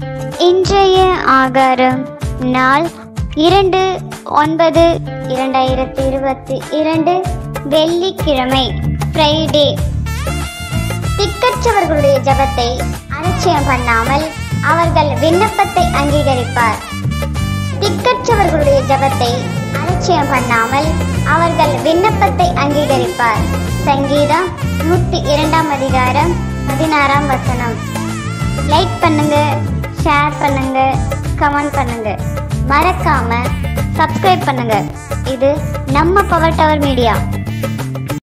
இன்றைய ஆகாரம் நாள் இரண்டு ஒன்பது இரண்டாயிரத்தி இருபத்தி இரண்டு வெள்ளிக்கிழமை ஃப்ரைடே திக்கற்றவர்களுடைய ஜெபத்தை அலட்சியம் பண்ணாமல் அவர்கள் விண்ணப்பத்தை அங்கீகரிப்பார் திக்கற்றவர்களுடைய ஜெபத்தை அலட்சியம் பண்ணாமல் அவர்கள் விண்ணப்பத்தை அங்கீகரிப்பார் சங்கீதம் நூற்றி இரண்டாம் அதிகாரம் பதினாறாம் வசனம் லைக் பண்ணுங்க ஷேர் பண்ணுங்க கமெண்ட் பண்ணுங்க மறக்காம சப்ஸ்கிரைப் பண்ணுங்க இது நம்ம பவர் டவர் மீடியா